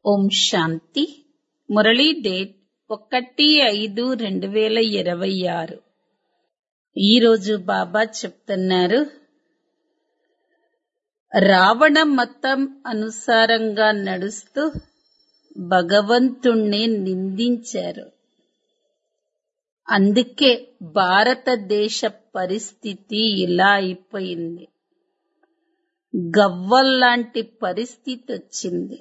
ఓం శాంతి Murali date ఒకటి ఐదు రెండు వేల ఇరవై ఆరు ఈరోజు బాబా చెప్తున్నారు రావణ మతం అనుసారంగా నడుస్తూ భగవంతుణ్ణి నిందించారు అందుకే భారతదేశ పరిస్థితి ఇలా అయిపోయింది గవ్వల్లాంటి పరిస్థితి వచ్చింది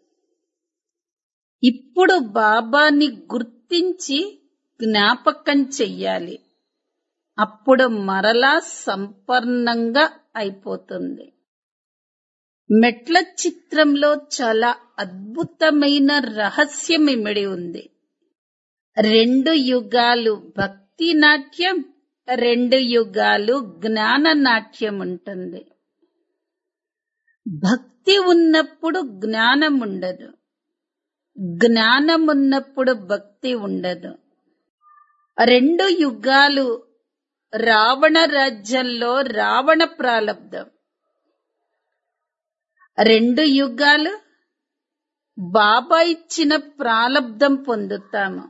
ఇప్పుడు బాబాని గుర్తించి జ్ఞాపకం చెయ్యాలి అప్పుడు మరలా సంపన్నంగా అయిపోతుంది మెట్ల చిత్రంలో చాలా అద్భుతమైన రహస్యం ఇమిడి ఉంది రెండు యుగాలు భక్తి నాట్యం రెండు యుగాలు జ్ఞాన నాట్యం ఉంటుంది భక్తి ఉన్నప్పుడు జ్ఞానం ఉండదు జ్ఞానం ఉన్నప్పుడు భక్తి ఉండదు రెండు యుగాలు రావణ రాజ్యంలో రావణ ప్రాలబ్ధం రెండు యుగాలు బాబా ఇచ్చిన ప్రాలబ్ధం పొందుతాము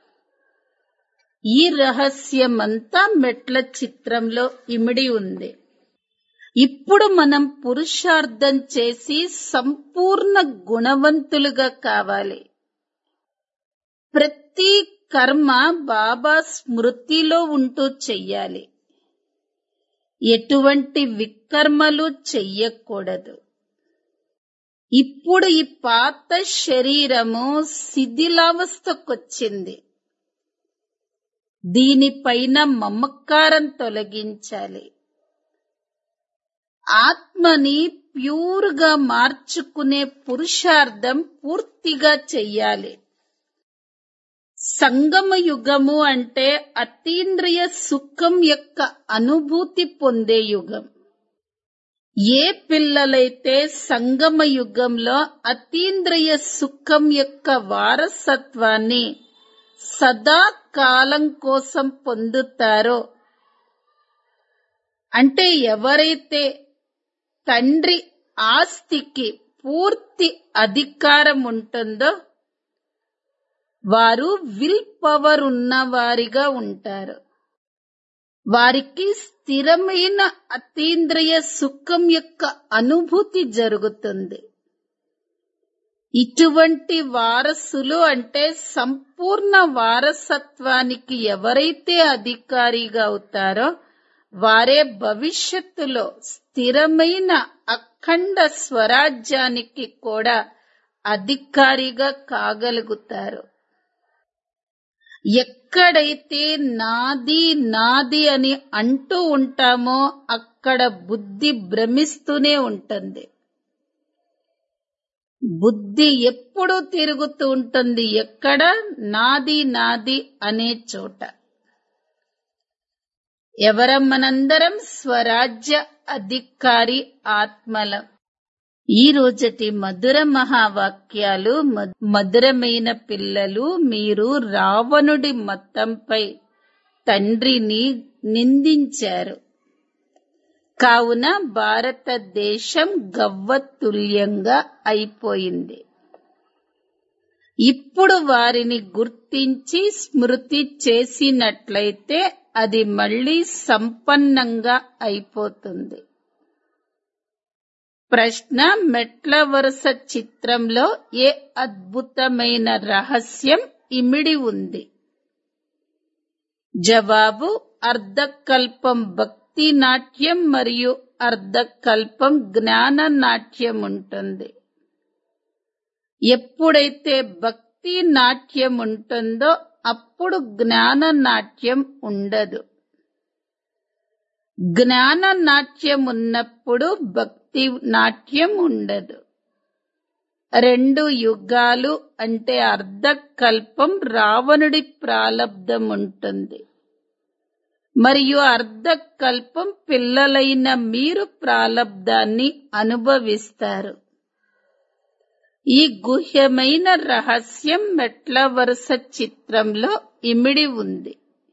ఈ రహస్యమంతా మెట్ల చిత్రంలో ఇమిడి ఉంది ఇప్పుడు మనం పురుషార్థం చేసి సంపూర్ణ గుణవంతులుగా కావాలి ప్రతి కర్మ బాబా స్మృతిలో ఉంటూ చెయ్యాలి ఎటువంటి వికర్మలు చెయ్యకూడదు ఇప్పుడు ఈ పాత శరీరము శిథిలావస్థకొచ్చింది దీనిపైన మమకారం తొలగించాలి ఆత్మని ప్యూర్ గా మార్చుకునే పురుషార్థం పూర్తిగా చెయ్యాలి సంగమ యుగము అంటే అతీంద్రియ సుఖం యొక్క అనుభూతి పొందే యుగం ఏ పిల్లలైతే సంగమ యుగంలో అతీంద్రియ సుఖం యొక్క వారసత్వాన్ని సదా కాలం కోసం పొందుతారో అంటే ఎవరైతే తండ్రి ఆస్తికి పూర్తి అధికారం ఉంటుందో వారు విల్ పవర్ ఉన్నవారిగా ఉంటారు వారికి స్థిరమైన అతీంద్రియ సుఖం యొక్క అనుభూతి జరుగుతుంది ఇటువంటి వారసులు అంటే సంపూర్ణ వారసత్వానికి ఎవరైతే అధికారిగా అవుతారో వారే భవిష్యత్తులో స్థిరమైన అఖండ స్వరాజ్యానికి కూడా అధికారిగా కాగలుగుతారు ఎక్కడైతే నాది నాది అని అంటూ ఉంటామో అక్కడ బుద్ధి భ్రమిస్తూనే ఉంటుంది బుద్ధి ఎప్పుడూ తిరుగుతూ ఉంటుంది ఎక్కడ నాది నాది అనే చోట ఎవరం మనందరం స్వరాజ్య అధికారి ఆత్మలం ఈ రోజటి మధుర మహావాక్యాలు మధురమైన పిల్లలు మీరు రావణుడి మతంపై తండ్రిని నిందించారు కావున భారతదేశం గవ్వతుల్యంగా అయిపోయింది ఇప్పుడు వారిని గుర్తించి స్మృతి చేసినట్లయితే అది మళ్ళీ సంపన్నంగా అయిపోతుంది ప్రశ్న మెట్ల వరుస చిత్రంలో ఏ అద్భుతమైన రహస్యం ఇమిడి ఉంది జవాబు అర్ధకల్పం భక్తి నాట్యం మరియు అర్ధకల్పం జ్ఞాన నాట్యం ఉంటుంది ఎప్పుడైతే భక్తి నాట్యం ఉంటుందో అప్పుడు జ్ఞాన నాట్యం ఉండదు జ్ఞాన నాట్యం ఉన్నప్పుడు భక్తి నాట్యం ఉండదు రెండు యుగాలు అంటే అర్ధకల్పం రావణుడి ప్రాలబ్ధం ఉంటుంది మరియు అర్ధకల్పం పిల్లలైన మీరు ప్రాలబ్ధాన్ని అనుభవిస్తారు ఈ గుహ్యమైన రహస్యం మెట్ల వరుస చిత్రంలో ఇమిడి ఉంది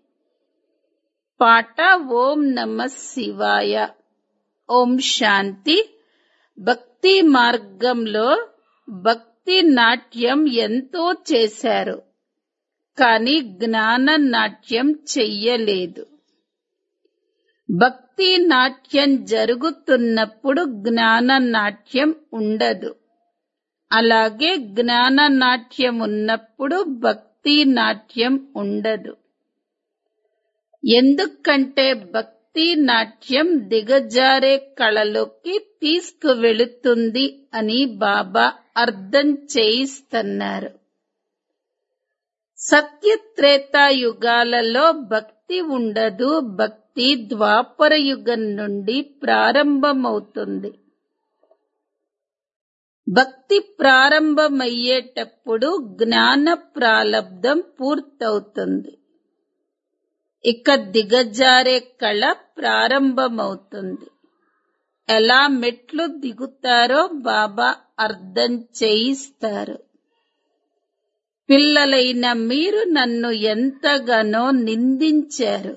పాట ఓం నమ శివాయ ఓం శాంతి భక్తి మార్గంలో భక్తి భక్తి నాట్యం ఎంతో చేశారు కానీ జ్ఞాన నాట్యం చెయ్యలేదు భక్తి నాట్యం జరుగుతున్నప్పుడు జ్ఞాన నాట్యం ఉండదు అలాగే జ్ఞాన నాట్యం ఉన్నప్పుడు భక్తి నాట్యం ఉండదు ఎందుకంటే భక్తి నాట్యం దిగజారే కళలోకి తీసుకువెళుతుంది అని బాబా అర్థం చేయిస్తున్నారు సత్యత్రేతా యుగాలలో భక్తి ఉండదు భక్తి ద్వాపర యుగం నుండి ప్రారంభమవుతుంది భక్తి ప్రారంభమయ్యేటప్పుడు జ్ఞాన ప్రాలబ్ధం పూర్తవుతుంది ఇక దిగజారే కళ ప్రారంభమవుతుంది ఎలా మెట్లు దిగుతారో బాబా అర్థం చేయిస్తారు పిల్లలైన మీరు నన్ను ఎంతగానో నిందించారు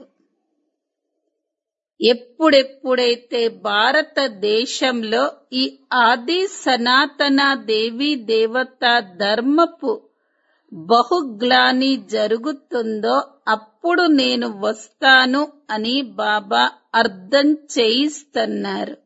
ఎప్పుడెప్పుడైతే భారతదేశంలో ఈ ఆది సనాతన దేవి దేవత ధర్మపు బహుగ్లాని జరుగుతుందో అప్పుడు నేను వస్తాను అని బాబా అర్థం చేయిస్తున్నారు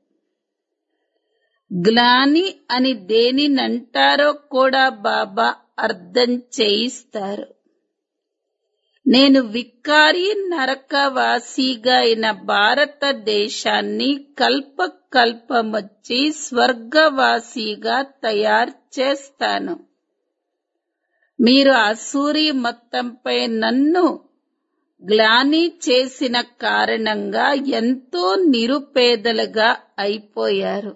గ్లాని అని దేనినంటారో కూడా బాబా అర్థం చేయిస్తారు నేను వికారి నరకవాసిగా అయిన భారతదేశాన్ని కల్ప కల్పమొచ్చి స్వర్గవాసిగా తయారు చేస్తాను మీరు అసూరి మొత్తంపై నన్ను గ్లాని చేసిన కారణంగా ఎంతో నిరుపేదలుగా అయిపోయారు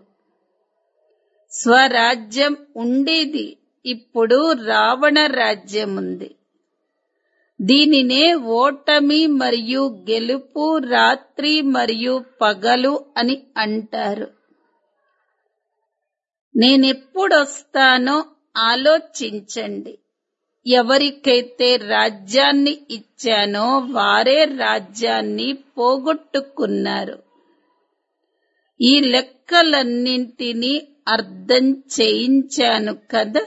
స్వరాజ్యం ఉండేది ఇప్పుడు రావణ రాజ్యం ఉంది దీనినే ఓటమి మరియు గెలుపు రాత్రి మరియు పగలు అని అంటారు నేనెప్పుడొస్తానో ఆలోచించండి ఎవరికైతే రాజ్యాన్ని ఇచ్చానో వారే రాజ్యాన్ని పోగొట్టుకున్నారు ఈ లెక్కలన్నింటినీ అర్థం చేయించాను కదా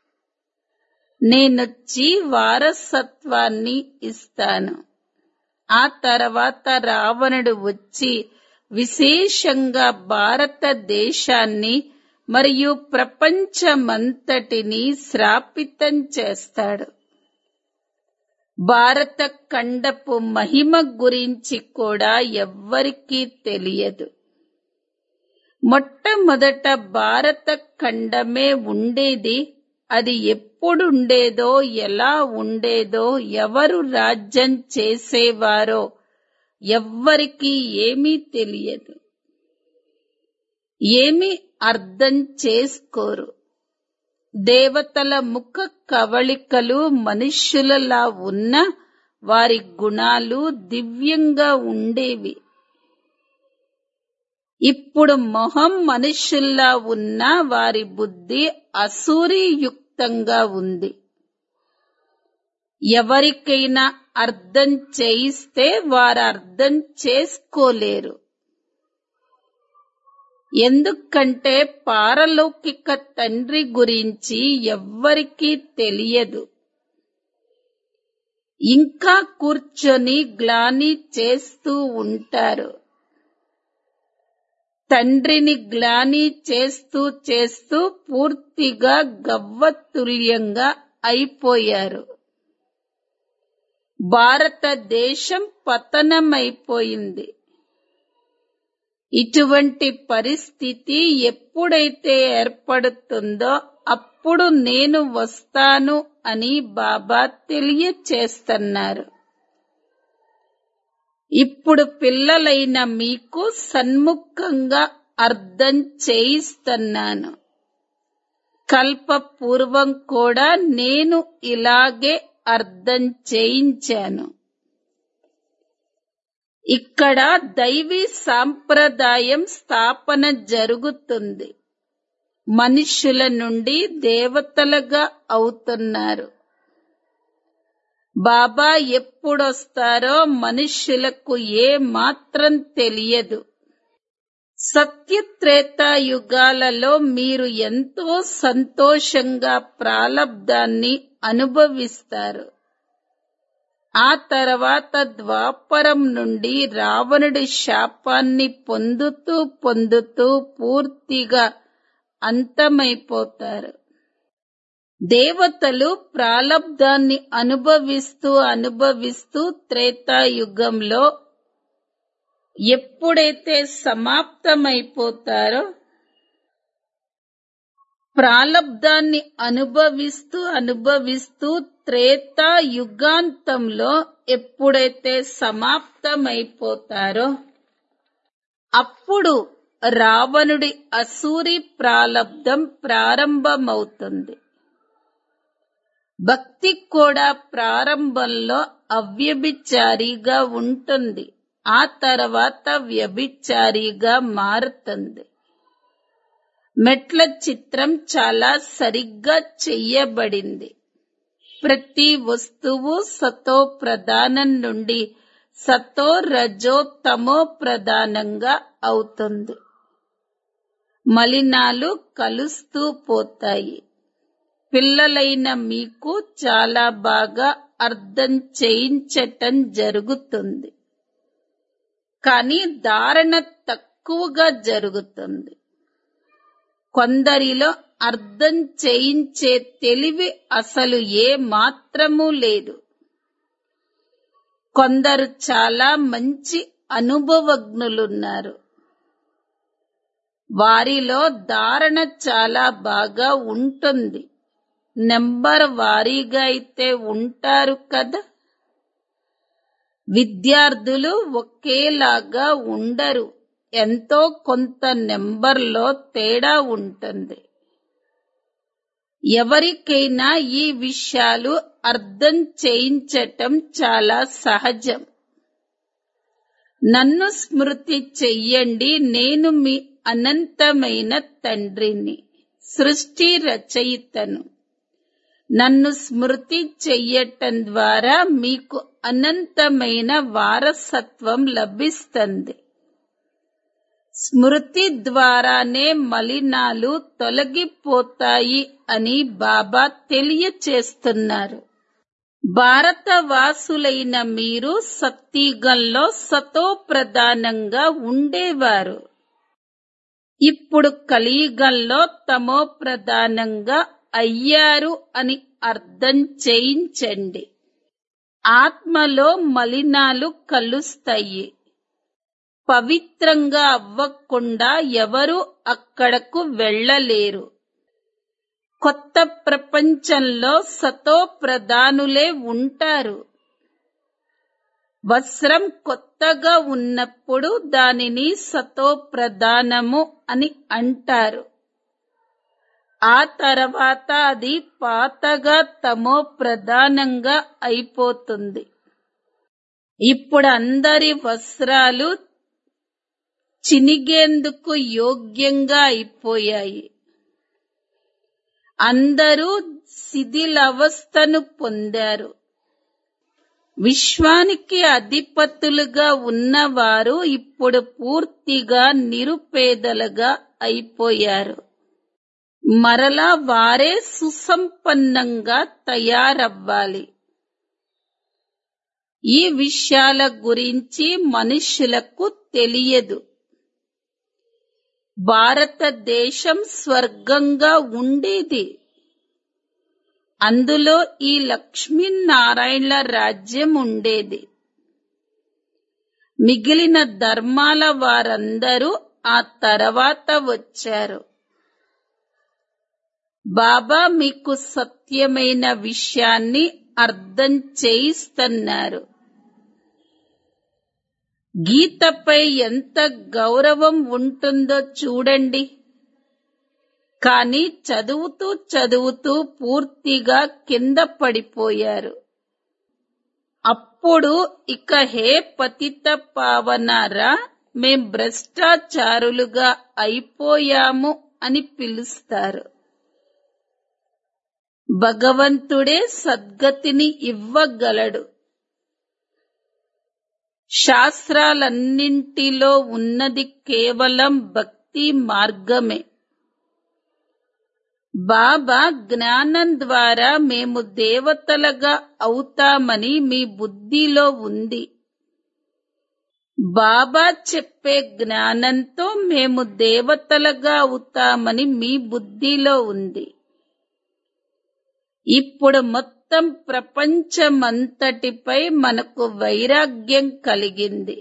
నేనొచ్చి వారసత్వాన్ని ఇస్తాను ఆ తర్వాత రావణుడు వచ్చి విశేషంగా భారతదేశాన్ని మరియు ప్రపంచమంతటిని శ్రాపితం చేస్తాడు భారత ఖండపు మహిమ గురించి కూడా ఎవ్వరికీ తెలియదు మొట్టమొదట భారత ఖండమే ఉండేది అది ఎప్పుడుండేదో ఎలా ఉండేదో ఎవరు రాజ్యం చేసేవారో ఎవ్వరికీ ఏమీ తెలియదు ఏమీ అర్థం చేసుకోరు దేవతల ముఖ కవళికలు మనుష్యులలా ఉన్న వారి గుణాలు దివ్యంగా ఉండేవి ఇప్పుడు మొహం మనుష్యుల్లా ఉన్న వారి బుద్ధి అసూరియుక్తంగా ఉంది ఎవరికైనా అర్థం చేయిస్తే వారు అర్థం చేసుకోలేరు ఎందుకంటే పారలౌకిక తండ్రి గురించి ఎవ్వరికీ తెలియదు ఇంకా కూర్చొని గ్లాని చేస్తూ ఉంటారు తండ్రిని గ్లాని చేస్తూ చేస్తూ పూర్తిగా గవ్వతుల్యంగా అయిపోయారు భారతదేశం పతనమైపోయింది ఇటువంటి పరిస్థితి ఎప్పుడైతే ఏర్పడుతుందో అప్పుడు నేను వస్తాను అని బాబా తెలియచేస్తున్నారు ఇప్పుడు పిల్లలైన మీకు సన్ముఖంగా అర్థం చేయిస్తున్నాను కల్పపూర్వం కూడా నేను ఇలాగే అర్థం చేయించాను ఇక్కడ దైవీ సాంప్రదాయం స్థాపన జరుగుతుంది మనుష్యుల నుండి దేవతలుగా అవుతున్నారు బాబా ఎప్పుడొస్తారో మనుష్యులకు ఏ మాత్రం తెలియదు సత్యత్రేత యుగాలలో మీరు ఎంతో సంతోషంగా ప్రాలబ్ధాన్ని అనుభవిస్తారు ఆ తర్వాత ద్వాపరం నుండి రావణుడి శాపాన్ని పొందుతూ పొందుతూ పూర్తిగా అంతమైపోతారు దేవతలు ప్రాలబ్ధాన్ని అనుభవిస్తూ అనుభవిస్తూ త్రేతాయుగంలో ఎప్పుడైతే సమాప్తమైపోతారో ప్రాలబ్ధాన్ని అనుభవిస్తూ అనుభవిస్తూ త్రేతా యుగాంతంలో ఎప్పుడైతే సమాప్తమైపోతారో అప్పుడు రావణుడి అసూరి ప్రాలబ్ధం ప్రారంభమవుతుంది భక్తి కూడా ప్రారంభంలో అవ్యభిచారిగా ఉంటుంది ఆ తర్వాత వ్యభిచారిగా మారుతుంది మెట్ల చిత్రం చాలా సరిగ్గా చెయ్యబడింది ప్రతి వస్తువు సతో ప్రధానం నుండి సతో రజో తమో ప్రధానంగా అవుతుంది మలినాలు కలుస్తూ పోతాయి పిల్లలైన మీకు చాలా బాగా అర్థం చేయించటం జరుగుతుంది కానీ ధారణ తక్కువగా జరుగుతుంది కొందరిలో అర్థం చేయించే తెలివి అసలు ఏ మాత్రమూ లేదు కొందరు చాలా మంచి అనుభవజ్ఞులున్నారు వారిలో ధారణ చాలా బాగా ఉంటుంది నెంబర్ వారీగా అయితే ఉంటారు కదా విద్యార్థులు ఒకేలాగా ఉండరు ఎంతో కొంత నెంబర్లో తేడా ఉంటుంది ఎవరికైనా ఈ విషయాలు అర్థం చేయించటం చాలా సహజం నన్ను స్మృతి చెయ్యండి నేను మీ అనంతమైన తండ్రిని సృష్టి రచయితను నన్ను స్మృతి చెయ్యటం ద్వారా మీకు అనంతమైన వారసత్వం లభిస్తుంది స్మృతి ద్వారానే మలినాలు తొలగిపోతాయి అని బాబా తెలియచేస్తున్నారు భారతవాసులైన మీరు సత్యగంలో సతో ప్రధానంగా ఉండేవారు ఇప్పుడు కలియుగంలో తమో ప్రధానంగా అయ్యారు అని అర్థం చేయించండి ఆత్మలో మలినాలు కలుస్తాయి పవిత్రంగా అవ్వకుండా ఎవరు అక్కడకు వెళ్ళలేరు కొత్త ప్రపంచంలో సతో ప్రధానులే ఉంటారు వస్త్రం కొత్తగా ఉన్నప్పుడు దానిని సతో ప్రధానము అని అంటారు ఆ తర్వాత అది పాతగా తమో ప్రధానంగా అయిపోతుంది ఇప్పుడు అందరి వస్త్రాలు చినిగేందుకు యోగ్యంగా అయిపోయాయి అందరూ శిథిలవస్థను పొందారు విశ్వానికి అధిపతులుగా ఉన్నవారు ఇప్పుడు పూర్తిగా నిరుపేదలుగా అయిపోయారు మరలా వారే సుసంపన్నంగా తయారవ్వాలి ఈ విషయాల గురించి మనుషులకు తెలియదు భారతదేశం స్వర్గంగా ఉండేది అందులో ఈ లక్ష్మీనారాయణల రాజ్యం ఉండేది మిగిలిన ధర్మాల వారందరూ ఆ తర్వాత వచ్చారు బాబా మీకు సత్యమైన విషయాన్ని అర్థం చేయిస్తున్నారు గీతపై ఎంత గౌరవం ఉంటుందో చూడండి కానీ చదువుతూ చదువుతూ పూర్తిగా కింద పడిపోయారు అప్పుడు ఇక హే పతిత పావనారా మేం భ్రష్టాచారులుగా అయిపోయాము అని పిలుస్తారు భగవంతుడే సద్గతిని ఇవ్వగలడు శాస్త్రాలన్నింటిలో ఉన్నది కేవలం భక్తి మార్గమే బాబా జ్ఞానం ద్వారా మేము దేవతలుగా అవుతామని మీ బుద్ధిలో ఉంది బాబా చెప్పే జ్ఞానంతో మేము దేవతలుగా అవుతామని మీ బుద్ధిలో ఉంది ఇప్పుడు మొత్తం ప్రపంచమంతటిపై మనకు వైరాగ్యం కలిగింది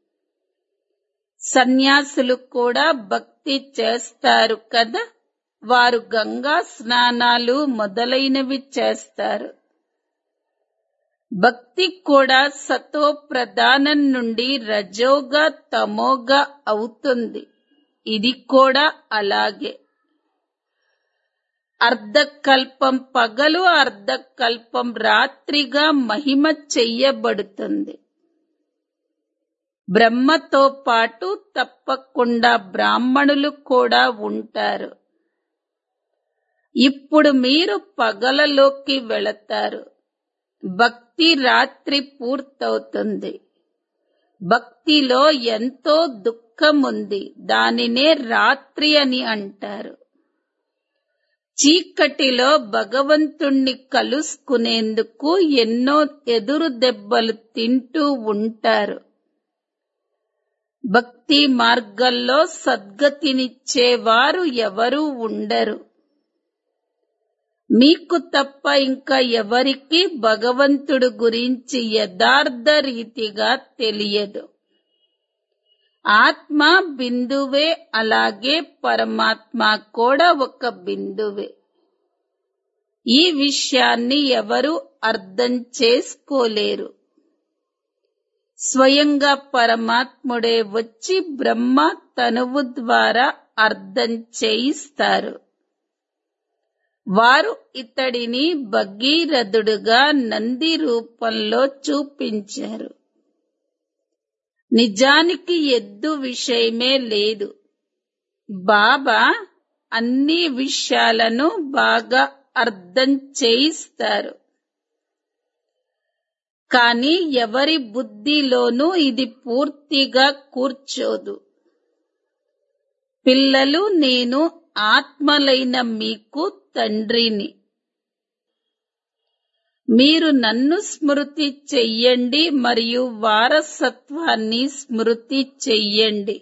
సన్యాసులు కూడా భక్తి చేస్తారు కదా వారు గంగా స్నానాలు మొదలైనవి చేస్తారు భక్తి కూడా సతో ప్రధానం నుండి రజోగా తమోగా అవుతుంది ఇది కూడా అలాగే అర్ధకల్పం పగలు అర్ధకల్పం రాత్రిగా మహిమ చెయ్యబడుతుంది బ్రహ్మతో పాటు తప్పకుండా బ్రాహ్మణులు కూడా ఉంటారు ఇప్పుడు మీరు పగలలోకి వెళతారు భక్తి రాత్రి పూర్తవుతుంది భక్తిలో ఎంతో దుఃఖం ఉంది దానినే రాత్రి అని అంటారు చీకటిలో భగవంతుణ్ణి కలుసుకునేందుకు ఎన్నో ఎదురు దెబ్బలు తింటూ ఉంటారు భక్తి మార్గంలో సద్గతినిచ్చేవారు ఎవరూ ఉండరు మీకు తప్ప ఇంకా ఎవరికి భగవంతుడు గురించి యథార్థ రీతిగా తెలియదు ఆత్మ బిందువే అలాగే పరమాత్మ కూడా ఒక బిందువే ఈ విషయాన్ని ఎవరు అర్థం చేసుకోలేరు స్వయంగా పరమాత్ముడే వచ్చి బ్రహ్మ తనువు ద్వారా అర్థం చేయిస్తారు వారు ఇతడిని భగీరథుడుగా నంది రూపంలో చూపించారు నిజానికి ఎద్దు విషయమే లేదు బాబా అన్ని విషయాలను బాగా అర్థం చేయిస్తారు కానీ ఎవరి బుద్ధిలోనూ ఇది పూర్తిగా కూర్చోదు పిల్లలు నేను ఆత్మలైన మీకు తండ్రిని మీరు నన్ను స్మృతి చెయ్యండి మరియు వారసత్వాన్ని స్మృతి చెయ్యండి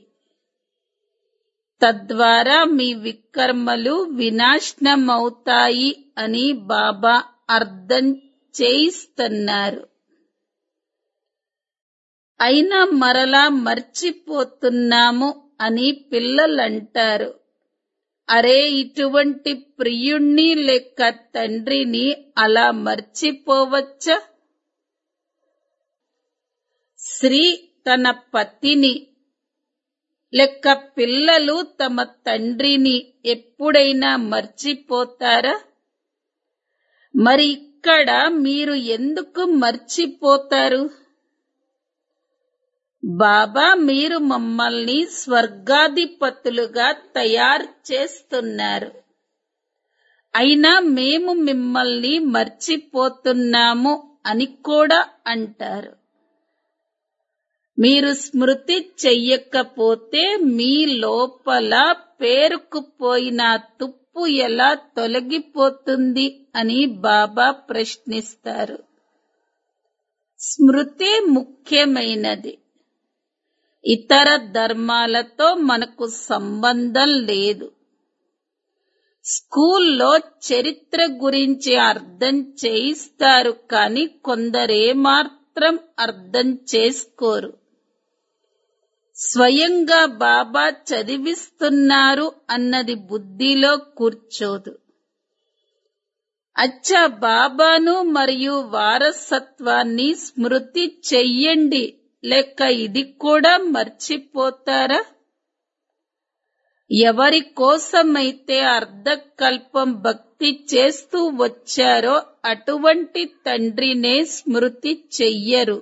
తద్వారా మీ వికర్మలు వినాశనమవుతాయి అని బాబా అర్థం చేయిస్తున్నారు అయినా మరలా మర్చిపోతున్నాము అని పిల్లలంటారు అరే ఇటువంటి ప్రియుణ్ణి లేక తండ్రిని అలా మర్చిపోవచ్చా స్త్రీ తన పతిని లెక్క పిల్లలు తమ తండ్రిని ఎప్పుడైనా మర్చిపోతారా మరి ఇక్కడ మీరు ఎందుకు మర్చిపోతారు బాబా మీరు మమ్మల్ని స్వర్గాధిపతులుగా తయారు చేస్తున్నారు అయినా మేము మిమ్మల్ని మర్చిపోతున్నాము అని కూడా అంటారు మీరు స్మృతి చెయ్యకపోతే మీ లోపల పేరుకుపోయిన తుప్పు ఎలా తొలగిపోతుంది అని బాబా ప్రశ్నిస్తారు స్మృతి ముఖ్యమైనది ఇతర ధర్మాలతో మనకు సంబంధం లేదు స్కూల్లో చరిత్ర గురించి అర్థం చేయిస్తారు కానీ కొందరేమాత్రం అర్థం చేసుకోరు స్వయంగా బాబా చదివిస్తున్నారు అన్నది బుద్ధిలో కూర్చోదు అచ్చా బాబాను మరియు వారసత్వాన్ని స్మృతి చెయ్యండి లేక ఇది కూడా మర్చిపోతారా ఎవరి కోసమైతే అర్ధకల్పం భక్తి చేస్తూ వచ్చారో అటువంటి తండ్రినే స్మృతి చెయ్యరు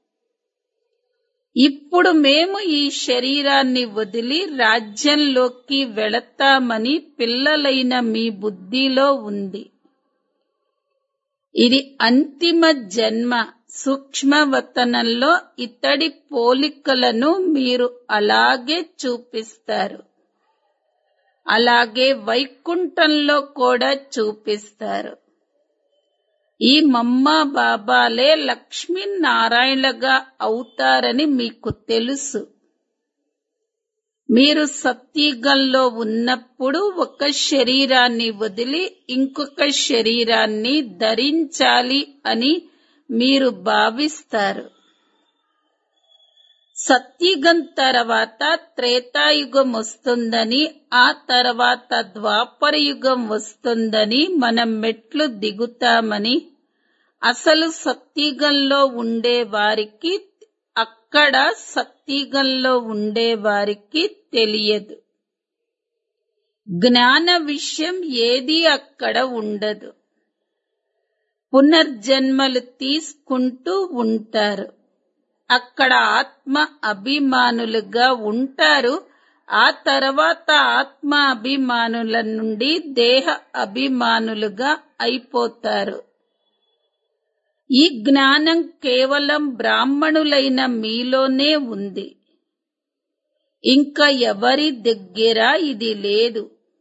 ఇప్పుడు మేము ఈ శరీరాన్ని వదిలి రాజ్యంలోకి వెళతామని పిల్లలైన మీ బుద్ధిలో ఉంది ఇది అంతిమ జన్మ సూక్ష్మవతనంలో ఇతడి పోలికలను మీరు అలాగే చూపిస్తారు అలాగే వైకుంఠంలో కూడా చూపిస్తారు ఈ మమ్మ బాబాలే లక్ష్మీనారాయణగా అవుతారని మీకు తెలుసు మీరు సత్యుగంలో ఉన్నప్పుడు ఒక శరీరాన్ని వదిలి ఇంకొక శరీరాన్ని ధరించాలి అని మీరు భావిస్తారు సత్యుగం తర్వాత త్రేతాయుగం వస్తుందని ఆ తర్వాత ద్వాపర యుగం వస్తుందని మనం మెట్లు దిగుతామని అసలు సత్యుగంలో ఉండే వారికి అక్కడ సత్యుగంలో ఉండే వారికి తెలియదు జ్ఞాన విషయం ఏది అక్కడ ఉండదు పునర్జన్మలు తీసుకుంటూ ఉంటారు అక్కడ ఆత్మ అభిమానులుగా ఉంటారు ఆ తర్వాత ఆత్మ అభిమానుల నుండి దేహ అభిమానులుగా అయిపోతారు ఈ జ్ఞానం కేవలం బ్రాహ్మణులైన మీలోనే ఉంది ఇంకా ఎవరి దగ్గర ఇది లేదు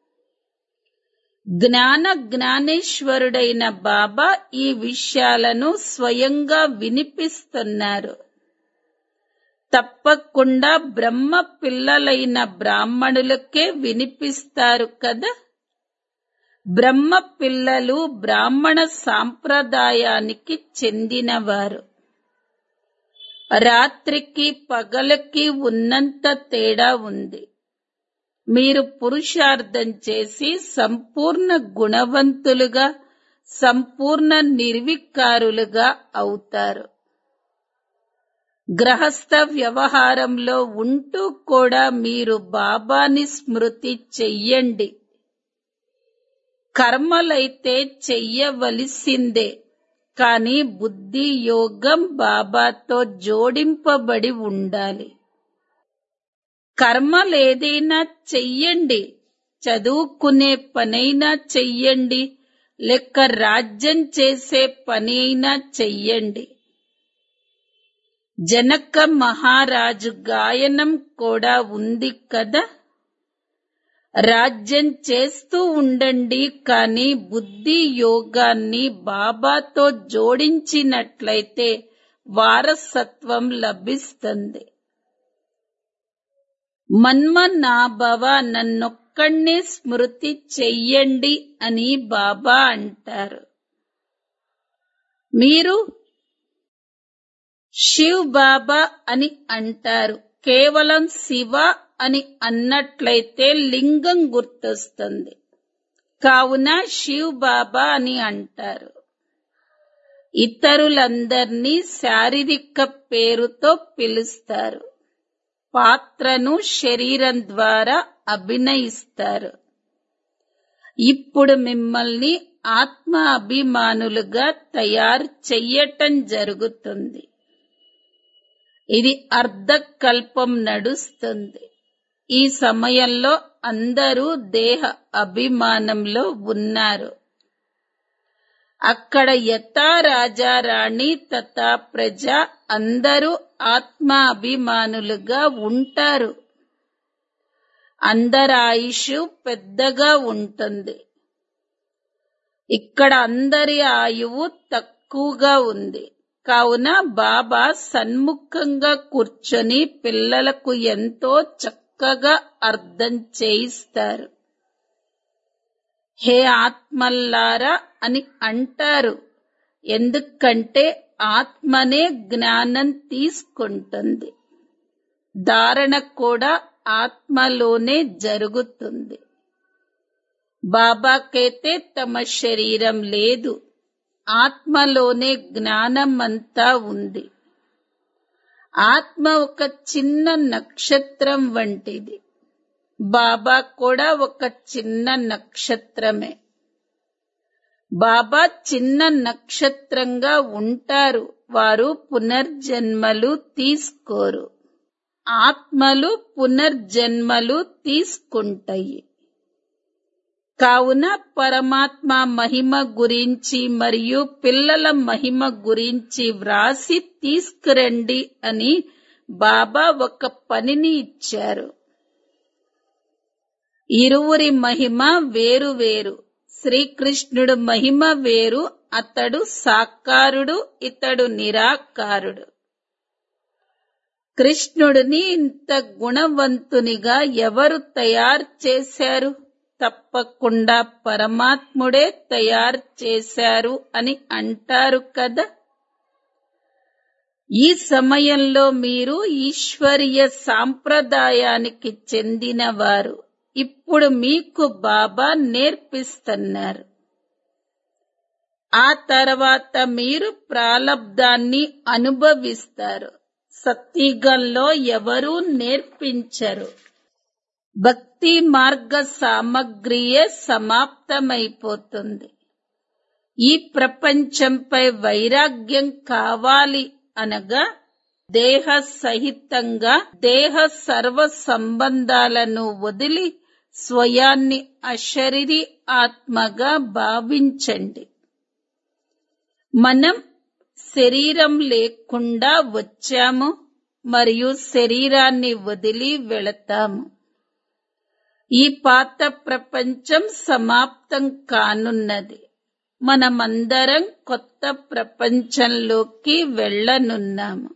జ్ఞాన జ్ఞానేశ్వరుడైన బాబా ఈ విషయాలను స్వయంగా వినిపిస్తున్నారు తప్పకుండా బ్రహ్మ పిల్లలైన బ్రాహ్మణులకే వినిపిస్తారు కదా బ్రహ్మ పిల్లలు బ్రాహ్మణ సాంప్రదాయానికి చెందినవారు రాత్రికి పగలకి ఉన్నంత తేడా ఉంది మీరు పురుషార్థం చేసి సంపూర్ణ గుణవంతులుగా సంపూర్ణ నిర్వికారులుగా అవుతారు గ్రహస్థ వ్యవహారంలో ఉంటూ కూడా మీరు బాబాని స్మృతి చెయ్యండి కర్మలైతే చెయ్యవలసిందే కానీ బుద్ధి యోగం బాబాతో జోడింపబడి ఉండాలి కర్మలేదైనా చెయ్యండి చదువుకునే పనైనా చెయ్యండి లెక్క రాజ్యం చేసే పని అయినా చెయ్యండి జనక మహారాజు గాయనం కూడా ఉంది కదా రాజ్యం చేస్తూ ఉండండి కానీ బుద్ధి యోగాన్ని బాబాతో జోడించినట్లయితే వారసత్వం లభిస్తుంది మన్మనాభవ నన్నొక్కడినే స్మృతి చెయ్యండి అని బాబా అంటారు మీరు శివ్ బాబా అని అంటారు కేవలం శివ అని అన్నట్లయితే లింగం గుర్తొస్తుంది కావున శివ్ బాబా అని అంటారు ఇతరులందర్నీ శారీరక పేరుతో పిలుస్తారు పాత్రను శరీరం ద్వారా అభినయిస్తారు ఇప్పుడు మిమ్మల్ని ఆత్మ అభిమానులుగా తయారు చెయ్యటం జరుగుతుంది ఇది అర్ధకల్పం నడుస్తుంది ఈ సమయంలో అందరూ దేహ అభిమానంలో ఉన్నారు అక్కడ యథా రాజా రాణి తథా ప్రజ అందరూ ఆత్మ అభిమానులుగా ఉంటారు అందరి ఆయుష్ పెద్దగా ఉంటుంది ఇక్కడ అందరి ఆయువు తక్కువగా ఉంది కావున బాబా సన్ముఖంగా కూర్చొని పిల్లలకు ఎంతో చక్కగా అర్థం చేయిస్తారు హే ఆత్మల్లారా అని అంటారు ఎందుకంటే ఆత్మనే జ్ఞానం తీసుకుంటుంది ధారణ కూడా ఆత్మలోనే జరుగుతుంది బాబాకైతే తమ శరీరం లేదు ఆత్మలోనే జ్ఞానం అంతా ఉంది ఆత్మ ఒక చిన్న నక్షత్రం వంటిది బాబా కూడా ఒక చిన్న నక్షత్రమే బాబా చిన్న నక్షత్రంగా ఉంటారు వారు పునర్జన్మలు తీసుకోరు ఆత్మలు పునర్జన్మలు తీసుకుంటాయి కావున పరమాత్మ మహిమ గురించి మరియు పిల్లల మహిమ గురించి వ్రాసి తీసుకురండి అని బాబా ఒక పనిని ఇచ్చారు ఇరువురి మహిమ వేరు వేరు శ్రీకృష్ణుడు మహిమ వేరు అతడు సాకారుడు ఇతడు నిరాకారుడు కృష్ణుడిని ఇంత గుణవంతునిగా ఎవరు తయారు చేశారు తప్పకుండా పరమాత్ముడే తయారు చేశారు అని అంటారు కదా ఈ సమయంలో మీరు ఈశ్వరీయ సాంప్రదాయానికి చెందినవారు ఇప్పుడు మీకు బాబా నేర్పిస్తున్నారు ఆ తర్వాత మీరు ప్రాలబ్ధాన్ని అనుభవిస్తారు సత్యుగంలో ఎవరూ నేర్పించరు భక్తి మార్గ సామగ్రియే సమాప్తమైపోతుంది ఈ ప్రపంచంపై వైరాగ్యం కావాలి అనగా దేహ సహితంగా దేహ సర్వ సంబంధాలను వదిలి స్వయాన్ని అశరీరి ఆత్మగా భావించండి మనం శరీరం లేకుండా వచ్చాము మరియు శరీరాన్ని వదిలి వెళతాము ఈ పాత ప్రపంచం సమాప్తం కానున్నది మనమందరం కొత్త ప్రపంచంలోకి వెళ్ళనున్నాము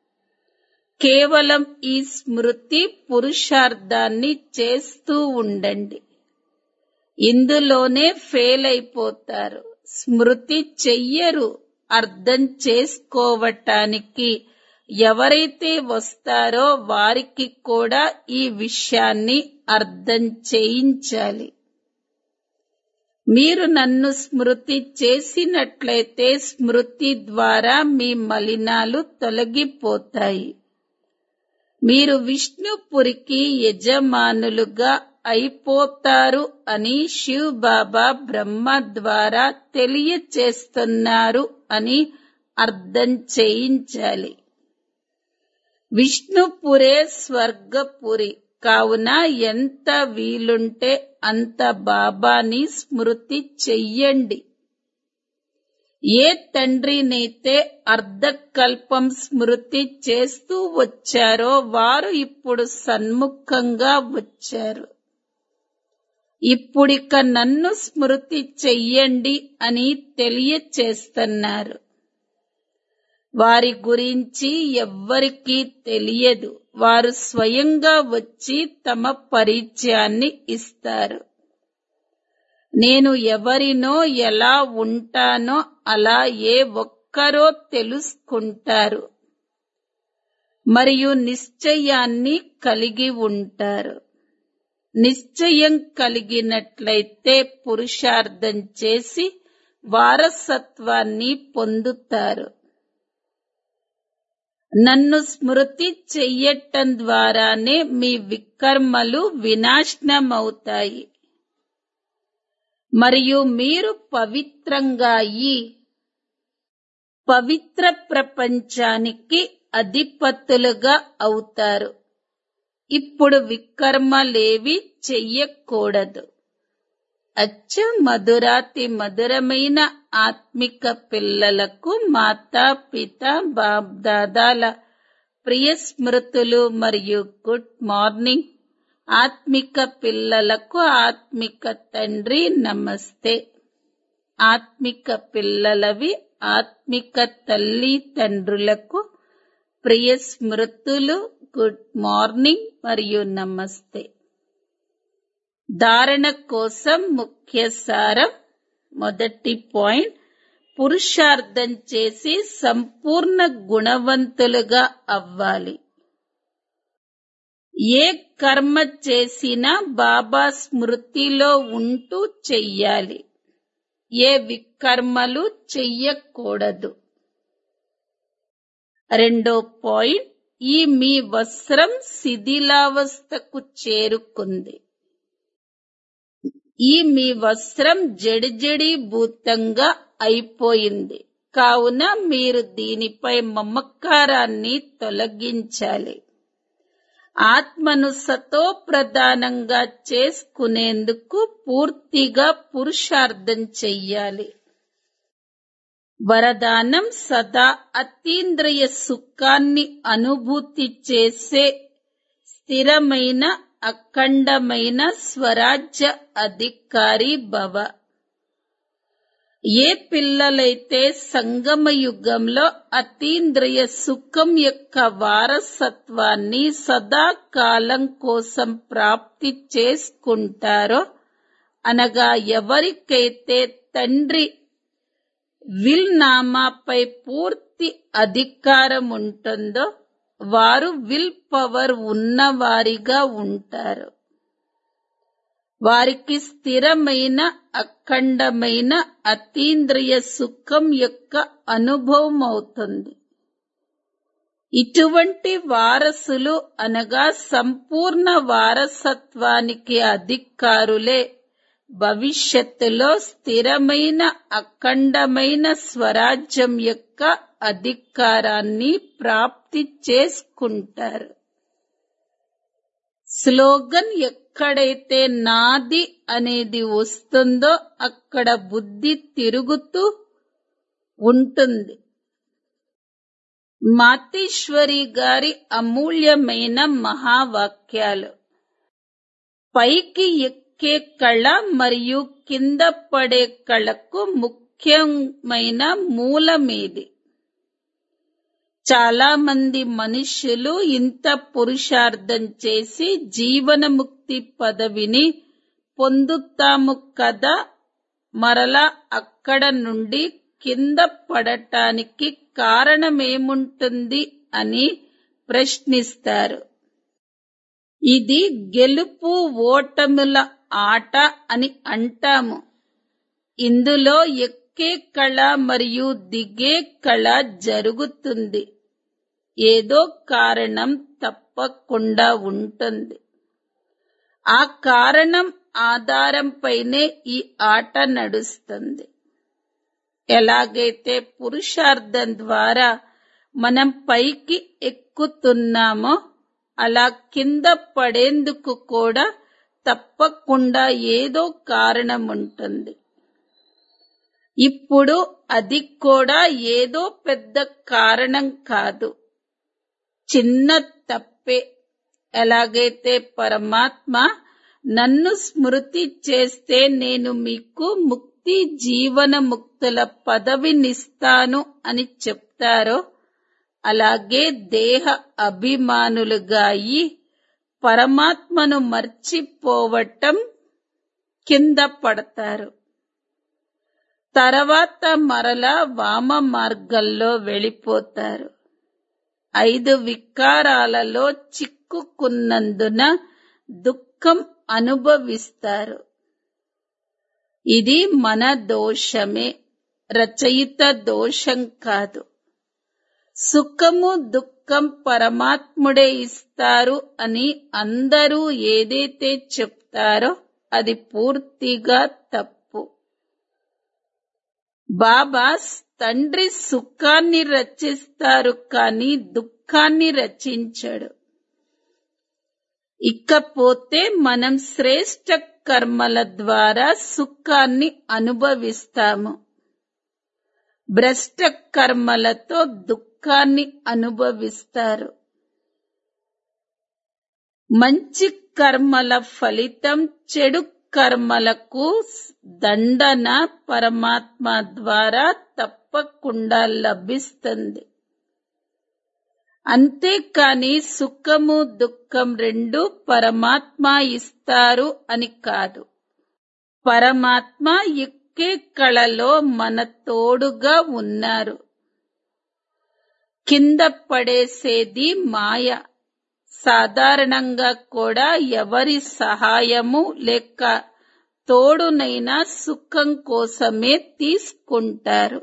కేవలం ఈ స్మృతి పురుషార్థాన్ని చేస్తూ ఉండండి ఇందులోనే ఫెయిల్ అయిపోతారు స్మృతి చెయ్యరు అర్థం చేసుకోవటానికి ఎవరైతే వస్తారో వారికి కూడా ఈ విషయాన్ని అర్థం చేయించాలి మీరు నన్ను స్మృతి చేసినట్లయితే స్మృతి ద్వారా మీ మలినాలు తొలగిపోతాయి మీరు విష్ణుపురికి యజమానులుగా అయిపోతారు అని శివ్ బాబా బ్రహ్మ ద్వారా తెలియచేస్తున్నారు అని అర్థం చేయించాలి విష్ణుపురే స్వర్గపురి కావున ఎంత వీలుంటే అంత బాబాని స్మృతి చెయ్యండి ఏ తండ్రినైతే అర్ధకల్పం స్మృతి చేస్తూ వచ్చారో వారు ఇప్పుడు సన్ముఖంగా వచ్చారు ఇప్పుడిక నన్ను స్మృతి చెయ్యండి అని తెలియచేస్తున్నారు వారి గురించి ఎవ్వరికీ తెలియదు వారు స్వయంగా వచ్చి తమ పరిచయాన్ని ఇస్తారు నేను ఎవరినో ఎలా ఉంటానో అలా ఏ ఒక్కరో తెలుసుకుంటారు మరియు నిశ్చయాన్ని కలిగి ఉంటారు నిశ్చయం కలిగినట్లయితే పురుషార్థం చేసి వారసత్వాన్ని పొందుతారు నన్ను స్మృతి చెయ్యటం ద్వారానే మీ వికర్మలు వినాశనమవుతాయి మరియు మీరు పవిత్రంగా ఈ పవిత్ర ప్రపంచానికి అధిపతులుగా అవుతారు ఇప్పుడు వికర్మలేవి చెయ్యకూడదు అచ్చ మధురాతి మధురమైన ఆత్మిక పిల్లలకు మాతా పిత బాప్ దాదాల ప్రియ స్మృతులు మరియు గుడ్ మార్నింగ్ ఆత్మిక పిల్లలకు ఆత్మిక తండ్రి నమస్తే ఆత్మిక పిల్లలవి ఆత్మిక తల్లి తండ్రులకు ప్రియ స్మృతులు గుడ్ మార్నింగ్ మరియు నమస్తే ధారణ కోసం ముఖ్య సారం మొదటి పాయింట్ పురుషార్థం చేసి సంపూర్ణ గుణవంతులుగా అవ్వాలి ఏ కర్మ చేసినా బాబా స్మృతిలో ఉంటూ చెయ్యాలి ఏ వికర్మలు చెయ్యకూడదు రెండో పాయింట్ ఈ మీ వస్త్రం శిథిలావస్థకు చేరుకుంది ఈ మీ వస్త్రం జడిజడి భూతంగా అయిపోయింది కావున మీరు దీనిపై మమకారాన్ని తొలగించాలి ఆత్మను సతో ప్రధానంగా చేసుకునేందుకు పూర్తిగా పురుషార్థం చెయ్యాలి వరదానం సదా అతీంద్రియ సుఖాన్ని అనుభూతి చేసే స్థిరమైన అఖండమైన స్వరాజ్య అధికారి భవ ఏ పిల్లలైతే సంగమ యుగంలో అతీంద్రియ సుఖం యొక్క వారసత్వాన్ని సదాకాలం కోసం ప్రాప్తి చేసుకుంటారో అనగా ఎవరికైతే తండ్రి విల్ నామాపై పూర్తి అధికారం ఉంటుందో వారు విల్ పవర్ ఉన్నవారిగా ఉంటారు వారికి స్థిరమైన అఖండమైన అతీంద్రియ సుఖం యొక్క అనుభవం అవుతుంది ఇటువంటి వారసులు అనగా సంపూర్ణ వారసత్వానికి అధికారులే భవిష్యత్తులో స్థిరమైన అఖండమైన స్వరాజ్యం యొక్క అధికారాన్ని ప్రాప్తి చేసుకుంటారు స్లోగన్ ఎక్కడైతే నాది అనేది వస్తుందో అక్కడ బుద్ధి తిరుగుతూ ఉంటుంది మాతీశ్వరి గారి అమూల్యమైన మహావాక్యాలు పైకి ఎక్కే కళ మరియు కింద పడే కళకు ముఖ్యమైన మూలమేది చాలా మంది మనుష్యులు ఇంత పురుషార్థం చేసి జీవనముక్తి పదవిని పొందుతాము కదా మరలా అక్కడ నుండి కింద పడటానికి కారణమేముంటుంది అని ప్రశ్నిస్తారు ఇది గెలుపు ఓటముల ఆట అని అంటాము ఇందులో ఎక్కే కళ మరియు దిగే కళ జరుగుతుంది ఏదో కారణం తప్పకుండా ఉంటుంది ఆ కారణం ఆధారంపైనే ఈ ఆట నడుస్తుంది ఎలాగైతే పురుషార్థం ద్వారా మనం పైకి ఎక్కుతున్నామో అలా కింద పడేందుకు కూడా తప్పకుండా ఏదో కారణం ఉంటుంది ఇప్పుడు అది కూడా ఏదో పెద్ద కారణం కాదు చిన్న తప్పే ఎలాగైతే పరమాత్మ నన్ను స్మృతి చేస్తే నేను మీకు ముక్తి జీవన ముక్తుల పదవినిస్తాను అని చెప్తారో అలాగే దేహ అభిమానులుగా అయి పరమాత్మను మర్చిపోవటం కింద పడతారు తర్వాత మరలా వామ మార్గంలో వెళ్ళిపోతారు ఐదు వికారాలలో చిక్కుకున్నందున దుఃఖం అనుభవిస్తారు ఇది మన దోషమే రచయిత దోషం కాదు సుఖము దుఃఖం పరమాత్ముడే ఇస్తారు అని అందరూ ఏదైతే చెప్తారో అది పూర్తిగా తప్పు బాబా తండ్రి సుఖాన్ని రచిస్తారు కానీ దుఃఖాన్ని రచించడు ఇకపోతే మనం శ్రేష్ట కర్మల ద్వారా సుఖాన్ని అనుభవిస్తాము భ్రష్ట కర్మలతో దుఃఖాన్ని అనుభవిస్తారు మంచి కర్మల ఫలితం చెడు కర్మలకు దండన పరమాత్మ ద్వారా తప్పకుండా లభిస్తుంది అంతేకాని సుఖము దుఃఖం రెండు పరమాత్మ ఇస్తారు అని కాదు పరమాత్మ ఎక్కే కళలో మన తోడుగా ఉన్నారు కింద పడేసేది మాయ సాధారణంగా కూడా ఎవరి సహాయము లేక తోడునైనా సుఖం కోసమే తీసుకుంటారు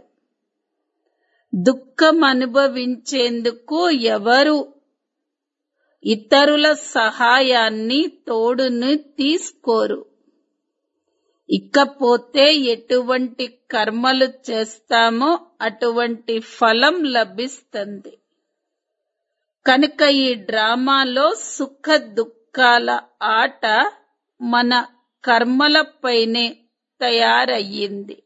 దుఃఖం అనుభవించేందుకు ఎవరు ఇతరుల సహాయాన్ని తోడును తీసుకోరు ఇకపోతే ఎటువంటి కర్మలు చేస్తామో అటువంటి ఫలం లభిస్తుంది కనుక ఈ డ్రామాలో సుఖ దుఃఖాల ఆట మన కర్మలపైనే తయారయ్యింది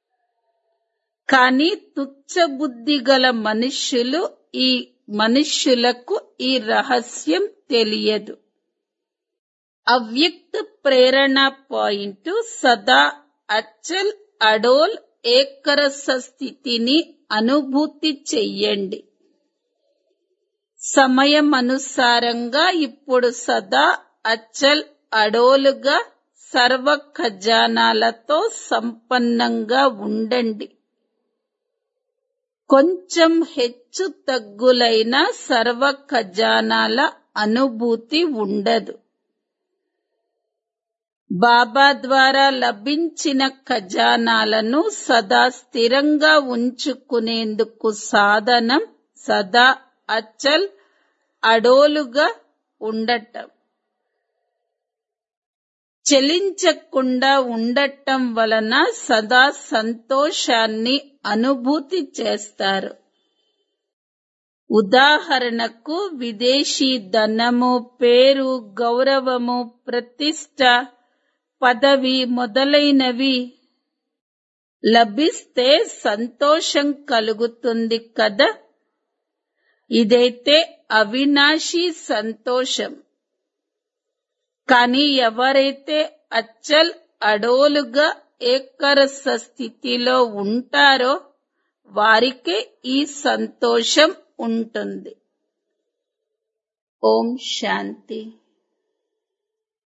కానీ తుచ్చబుద్ధి గల మనుష్యులు ఈ మనుష్యులకు ఈ రహస్యం తెలియదు అవ్యక్త ప్రేరణ పాయింట్ సదా అచల్ అడోల్ ఏకరస స్థితిని అనుభూతి చెయ్యండి సమయం అనుసారంగా ఇప్పుడు సదా అచల్ అడోలుగా సర్వ ఖజానాలతో సంపన్నంగా ఉండండి కొంచెం హెచ్చు తగ్గులైన సర్వ ఖజానాల అనుభూతి ఉండదు బాబా ద్వారా లభించిన ఖజానాలను సదా స్థిరంగా ఉంచుకునేందుకు సాధనం సదా అచల్ అడోలుగా ఉండటం చెలించకుండా ఉండటం వలన సదా సంతోషాన్ని అనుభూతి చేస్తారు ఉదాహరణకు విదేశీ ధనము పేరు గౌరవము ప్రతిష్ట పదవి మొదలైనవి లభిస్తే సంతోషం కలుగుతుంది కదా ఇదైతే అవినాశీ సంతోషం కానీ ఎవరైతే అచ్చల్ అడోలుగా ఏకరస స్థితిలో ఉంటారో వారికే ఈ సంతోషం ఉంటుంది ఓం శాంతి